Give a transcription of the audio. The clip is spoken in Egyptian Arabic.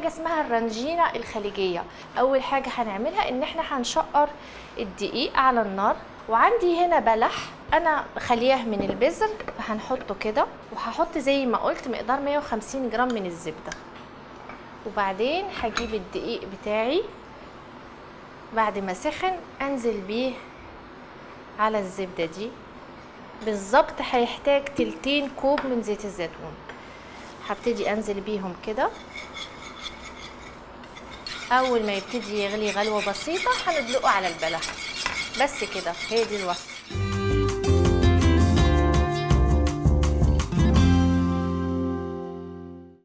حاجه اسمها الرنجينه الخليجيه اول حاجه هنعملها ان احنا هنشقر الدقيق على النار وعندي هنا بلح انا خلياه من البذر هنحطه كده وهحط زي ما قلت مقدار 150 جرام من الزبده وبعدين هجيب الدقيق بتاعي بعد ما سخن انزل بيه على الزبده دي بالظبط هيحتاج تلتين كوب من زيت الزيتون هبتدي انزل بيهم كده اول ما يبتدي يغلي غلوه بسيطه هندلقه على البلح بس كده هي دي الوصفه